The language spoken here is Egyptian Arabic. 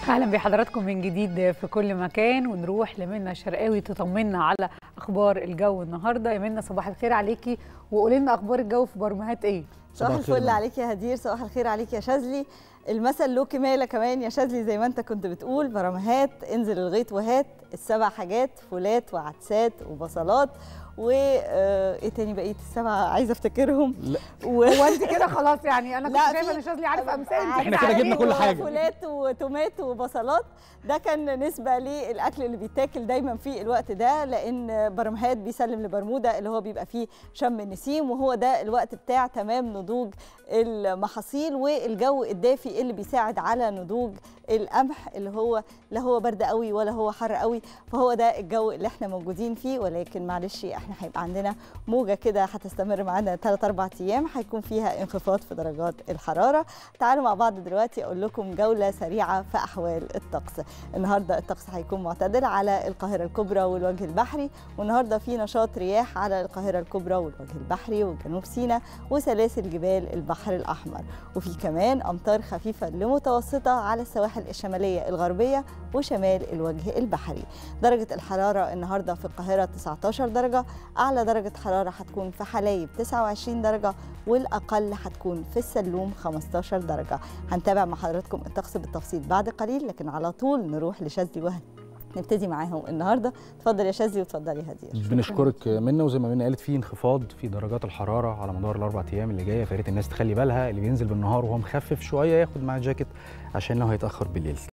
اهلا بحضراتكم من جديد في كل مكان ونروح لمنى شرقاوي تطمنا على اخبار الجو النهارده يا منى صباح الخير عليكي وقولي لنا اخبار الجو في برمهات ايه صباح صباح الخير الفل يا عليك يا هدير صباح الخير عليك يا شاذلي المثل له كماله كمان يا شاذلي زي ما انت كنت بتقول برمهات انزل الغيط وهات السبع حاجات فولات وعدسات وبصلات و آه، ايه تاني بقيه السبع عايزه افتكرهم لا. و... هو انت كده خلاص يعني انا كنت لا، شايفه في- ان شاذلي عارف امثال إحنا كده جبنا كل حاجة. فولات وتومات وبصلات ده كان نسبة للأكل اللي بيتاكل دايما في الوقت ده لأن برمهات بيسلم لبرمودا اللي هو بيبقى فيه شم النسيم وهو ده الوقت بتاع تمام نضوج المحاصيل والجو الدافي اللي بيساعد على نضوج القمح اللي هو لا هو برد قوي ولا هو حر قوي فهو ده الجو اللي احنا موجودين فيه ولكن معلش احنا هيبقى عندنا موجة كده هتستمر معانا 3 4 ايام هيكون فيها انخفاض في درجات الحرارة تعالوا مع بعض دلوقتي اقول لكم جولة سريعة في احوال الطقس النهارده الطقس هيكون معتدل على القاهرة الكبرى والوجه البحري والنهارده في نشاط رياح على القاهرة الكبرى والوجه البحري وجنوب سيناء وسلاسل جبال البحر الأحمر وفي كمان أمطار خفيفة لمتوسطة على السواحل الشمالية الغربية وشمال الوجه البحري درجة الحرارة النهاردة في القاهرة 19 درجة أعلى درجة حرارة هتكون في حلايب 29 درجة والأقل هتكون في السلوم 15 درجة هنتابع مع حضراتكم الطقس بالتفصيل بعد قليل لكن على طول نروح لشاذلي وهد نبتدي معاهم النهارده اتفضل يا شاذلي واتفضلي هدير بنشكرك منا وزي ما منا قالت في انخفاض في درجات الحراره على مدار الاربع ايام اللي جايه فيا ريت الناس تخلي بالها اللي بينزل بالنهار وهو مخفف شويه ياخد معاه جاكيت عشان لو هيتاخر بالليل